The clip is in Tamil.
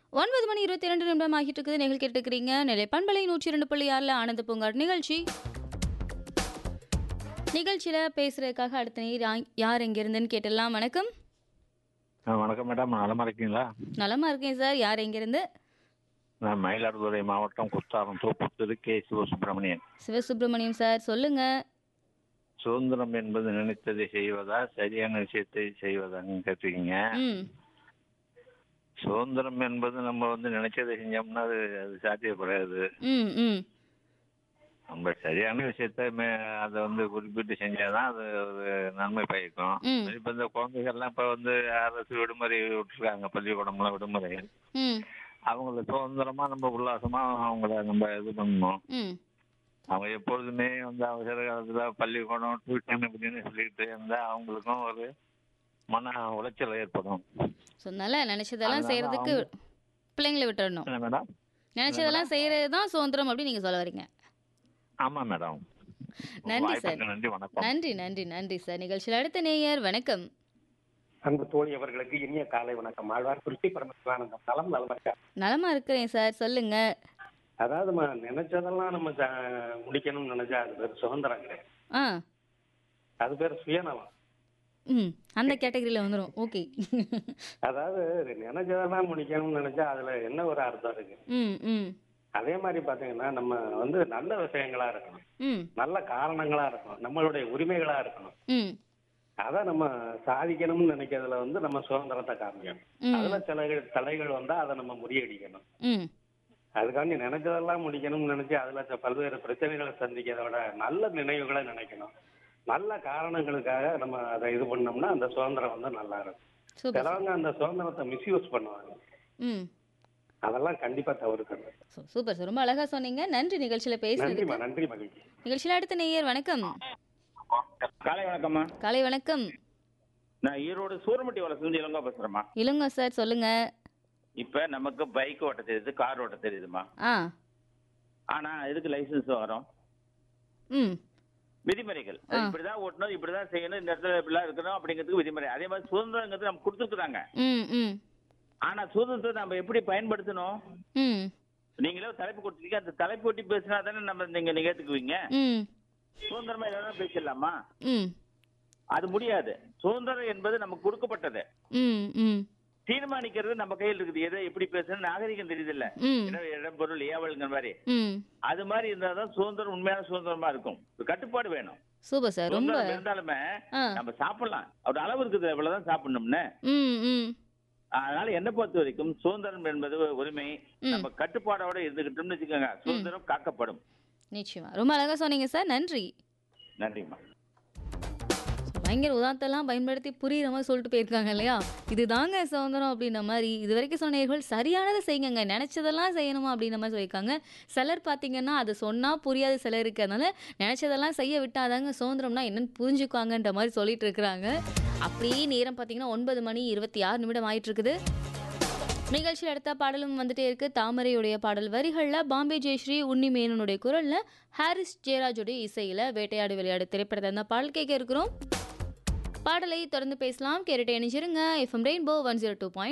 ஒன்பது மணி இருபத்தி இரண்டு நிமிடம் ஆகிட்டு இருக்குது நிகழ் கேட்டுக்கிறீங்க நிலை பண்பலை நூற்றி இரண்டு புள்ளி ஆறில் ஆனந்த பூங்காட் நிகழ்ச்சி நிகழ்ச்சியில் பேசுறதுக்காக அடுத்த நீர் யார் எங்கிருந்துன்னு கேட்டுடலாம் வணக்கம் ஆ, வணக்கம் மேடம் நலமா இருக்கீங்களா நலமா இருக்கேன் சார் யார் எங்கிருந்து நான் மயிலாடுதுறை மாவட்டம் குத்தாலம் தோப்புத்தூர் கே சிவசுப்பிரமணியன் சிவசுப்பிரமணியம் சார் சொல்லுங்க சுதந்திரம் என்பது நினைத்ததை செய்வதா சரியான விஷயத்தை செய்வதான்னு கேட்டிருக்கீங்க ம் சுதந்திரம் என்பது நம்ம வந்து நினைச்சதை செஞ்சோம்னா அது அது சாத்தியப்படாது ம் ம் நம்ம சரியான விஷயத்த மே- அதை வந்து குறிப்பிட்டு செஞ்சாதான் அது ஒரு நன்மை பயக்கும் ம். இப்ப இந்த குழந்தைகள்லாம் இப்ப வந்து அரசு விடுமுறை விட்டுருக்காங்க பள்ளிக்கூடம்லாம் விடுமுறை ம் அவங்கள சுதந்திரமா நம்ம உல்லாசமா அவங்கள நம்ம இது பண்ணணும் ம் அவங்க எப்பொழுதுமே வந்து அவசர காலத்துல பள்ளிக்கூடம் டியூஷன் அப்படின்னு சொல்லிட்டு இருந்தா அவங்களுக்கும் ஒரு மன உளைச்சல் ஏற்படும் ஸோ அதனால நினைச்சதெல்லாம் அதனால செய்யறதுக்கு பிள்ளைங்களை விட்டுறணும் என்ன மேடம் நினைச்சதெல்லாம் செய்யறது தான் சுதந்திரம் அப்படின்னு நீங்க சொல்ல வரீங்க ஆமா மேடம் நன்றி சார் வாய்ப்புக்கு நன்றி வணக்கம் நன்றி நன்றி நன்றி சார் நிகழ்ச்சியில் அடுத்த நேயர் வணக்கம் அன்பு தோழி அவர்களுக்கு இனிய காலை வணக்கம் ஆழ்வார் திருஷ்டி பரமசிவானந்தம் நலம் நலமற்ற நலமா இருக்கிறேன் சார் சொல்லுங்க அதாவது நம்ம நினைச்சதெல்லாம் நம்ம ச- முடிக்கணும்னு நினைச்சா அது பேர் சுதந்திரம் கிடையாது ஆ அது பேர் சுயநலம் ம் அந்த கேட்டகரியில் வந்துடும் ஓகே அதாவது நினைச்சதெல்லாம் முடிக்கணும்னு நினைச்சா அதுல என்ன ஒரு அர்த்தம் இருக்கு ம் ம் அதே மாதிரி பாத்தீங்கன்னா நம்ம வந்து நல்ல விஷயங்களா இருக்கணும் ம் நல்ல காரணங்களா இருக்கணும் நம்மளுடைய உரிமைகளா இருக்கணும் ம் அதை நம்ம சாதிக்கணும்னு நினைக்கிறதுல வந்து நம்ம சுதந்திரத்தை காமிக்கணும் ம். அதுல தலைகள் தலைகள் வந்தா அதை நம்ம முறியடிக்கணும் ம் அதுக்காண்டி நினைச்சதெல்லாம் முடிக்கணும்னு நினைச்சு அதுல ச- பல்வேறு பிரச்சனைகளை சந்திக்கிறத விட நல்ல நினைவுகளை நினைக்கணும் நல்ல காரணங்களுக்காக நம்ம அதை இது பண்ணோம்னா அந்த சுதந்திரம் வந்து நல்லா இருக்கும் சூப்பர் சார் சிலவங்க அந்த சுதந்திரத்தை மிஸ்யூஸ் பண்ணுவாங்க ம் அதெல்லாம் கண்டிப்பா தவிர்க்கணும் சூ- சூப்பர் சார் ரொம்ப அழகா சொன்னீங்க நன்றி நிகழ்ச்சியில் பேசுறதுக்கு நன்றிமா நன்றி மகிழ்ச்சி நிகழ்ச்சியில் அடுத்த நேயர் வணக்கம் காலை வணக்கம்மா காலை வணக்கம் நான் ஈரோடு சூரமட்டி வளர்ந்து இளங்கா பேசுறேம்மா இளங்க சார் சொல்லுங்க இப்ப நமக்கு பைக் ஓட்ட தெரியுது கார் ஓட்ட தெரியுதுமா ஆ ஆனா எதுக்கு லைசன்ஸ் வரும் ம் விதிமுறைகள் அது ஆ. இப்படிதான் ஓட்டணும் இப்படிதான் செய்யணும் இந்த இடத்துல இப்படிலாம் இருக்கணும் அப்படிங்கிறதுக்கு விதிமுறை அதே மாதிரி சுதந்திரங்கிறது நம்ம கொடுத்துருக்குறாங்க ம் ம் ஆனா சுதந்திரத்தை நம்ம எப்படி பயன்படுத்தணும் ம் நீங்களே ஒரு தலைப்பு கொடுத்துருக்கீங்க அந்த தலைப்பு ஒட்டி பேசினா தானே நம்ம நீங்க நீங்க ஏத்துக்குவீங்க ம் சுதந்திரமா எதாவது பேசிடலாமா ம் அது முடியாது சுதந்திரம் என்பது நமக்கு கொடுக்கப்பட்டது ம் ம் தீர்மானிக்கிறது நம்ம கையில் இருக்குது எதை எப்படி பேசணும் நாகரிகம் தெரியுது இல்ல ம் இடம் பொருள் ஏவல்ங்கிற மாதிரி ம் அது மாதிரி இருந்தாதான் சுதந்திரம் உண்மையான சுதந்திரமா இருக்கும் ஒரு கட்டுப்பாடு வேணும் சூப்பர் சார் ரொம்ப சுதந்திரம் இருந்தாலுமே ஆ நம்ம சாப்பிடலாம் ஒரு அளவு இருக்குது இவ்வளவுதான் சாப்பிடணும்னு ம் ம் அதனால என்ன பொறுத்த வரைக்கும் சுதந்திரம் என்பது ஒரு உரிமை ம். நம்ம கட்டுப்பாடோட இருந்துகிட்டோம்னு வச்சுக்கோங்க சுதந்திரம் காக்கப்படும் நிச்சயமா ரொம்ப அழகா சொன்னீங்க சார் நன்றி நன்றிம்மா பயங்கர உதாரணத்தெல்லாம் பயன்படுத்தி புரியுற மாதிரி சொல்லிட்டு போயிருக்காங்க இல்லையா இதுதாங்க சுதந்திரம் அப்படின்ற மாதிரி இது வரைக்கும் சொன்னீர்கள் சரியானதை செய்யுங்க நினைச்சதெல்லாம் செய்யணுமா அப்படின்ற மாதிரி சொல்லியிருக்காங்க சிலர் பார்த்தீங்கன்னா அது சொன்னால் புரியாத சிலருக்கு அதனால நினைச்சதெல்லாம் செய்ய விட்டாதாங்க சுதந்திரம்னா என்னன்னு புரிஞ்சுக்குவாங்கன்ற மாதிரி சொல்லிட்டு இருக்கிறாங்க அப்படியே நேரம் பார்த்தீங்கன்னா ஒன்பது மணி இருபத்தி ஆறு நிமிடம் ஆயிட்டு இருக்குது நிகழ்ச்சியில் அடுத்த பாடலும் வந்துட்டே இருக்கு தாமரையுடைய பாடல் வரிகளில் பாம்பே ஜெயஸ்ரீ உன்னி மேனனுடைய குரலில் ஹாரிஸ் ஜெயராஜுடைய இசையில் வேட்டையாடு விளையாடு திரைப்படத்தை அந்த பாடல் கேட்க இருக்கிறோம் பாடலை தொடர்ந்து பேசலாம் கேரட்டை இணைஞ்சிருங்க FM rainbow one zero two point